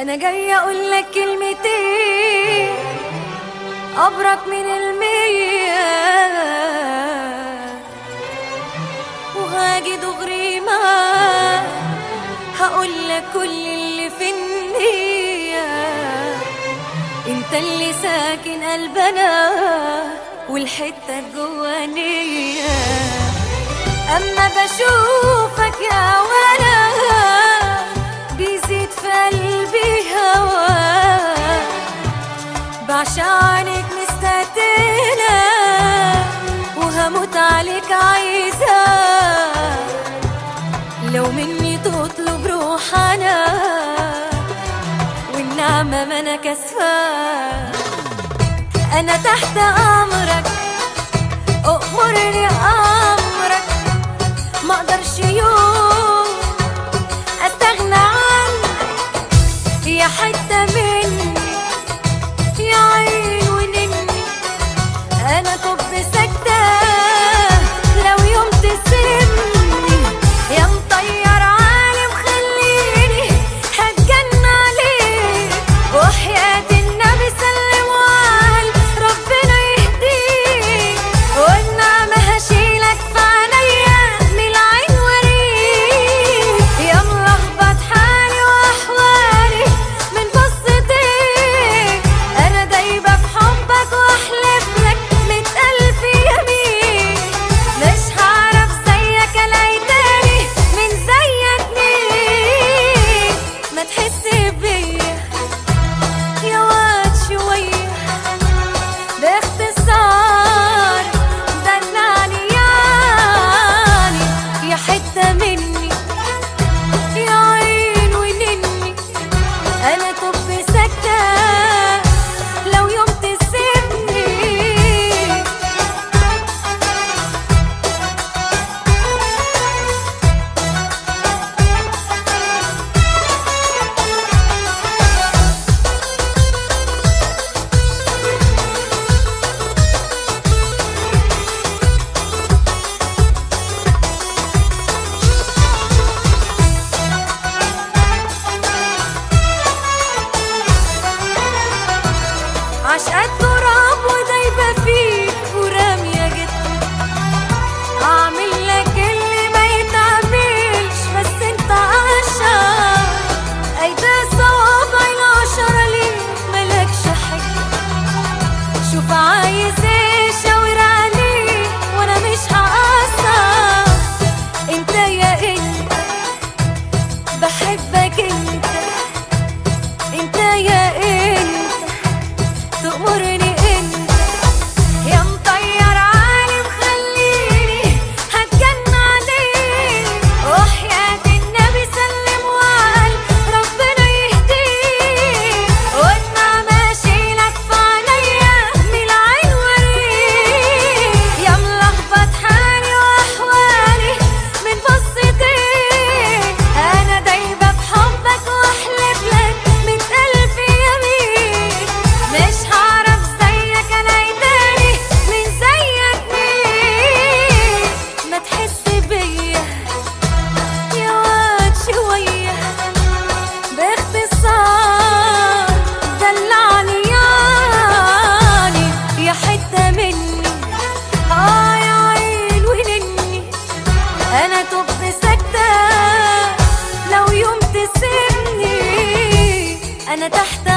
انا جاي اقول لك كلمتين ابرك من المية وهاجي دغري ما هقول لك كل اللي في النية انت اللي ساكن قلبنا والحتة الجوانية اما بشوفك يا ولا بيزيد في قلبي هواك بعشانك مستقتلة وهموت عليك عايزة لو مني تطلب روح انا والنعمة ما انا كسفان انا تحت امرك امرني امرك ما اقدرش يوم استغنى عنك يا حتة مني يا عين ونني انا طب سكتة لو يوم تسيبني يا مطير عالم خليني هتجن عليك وحياة النبي سلم وقال ربنا يهديك والنعمة هشيلك في عينيا من العين وريك يا ملخبط حالي واحوالي من بصتك انا دايبة في حبك واحلف لك مية الف يمين مش هعرف زيك الاقي تاني من زيك مين ما تحس بيا يا واد شوية باختصار دلعني يعني يا حتة مني يا عين ونني انا طب ساكتة لو يوم تسيبني عشقات تراب ودايبة فيك ورامية جدا أعمل لك اللي ما يتعملش بس أنت عشان أيدي صوابعي العشرة ليك ملكش حاجة شوف عايز ايه شاور عليه وأنا مش هقصر أنت يا أنت بحبك أنت أنت يا أنت تأمرني انت يا مطير عالم خليني هتجن عليك وحياة النبي سلم وقال ربنا يهديك والنعمة اشيلك في عينيا من العين وريك يا ملخبط حالي واحوالي من بصتك انا دايبة بحبك واحلف لك مية الف يمين مش هعرف زيك الاقي تاني من زيك مين ما تحس بيا يا واد شوية باختصار دلعني يعني يا حتة مني اه يا عين ونني انا طب ساكتة لو يوم تسيبني انا تحت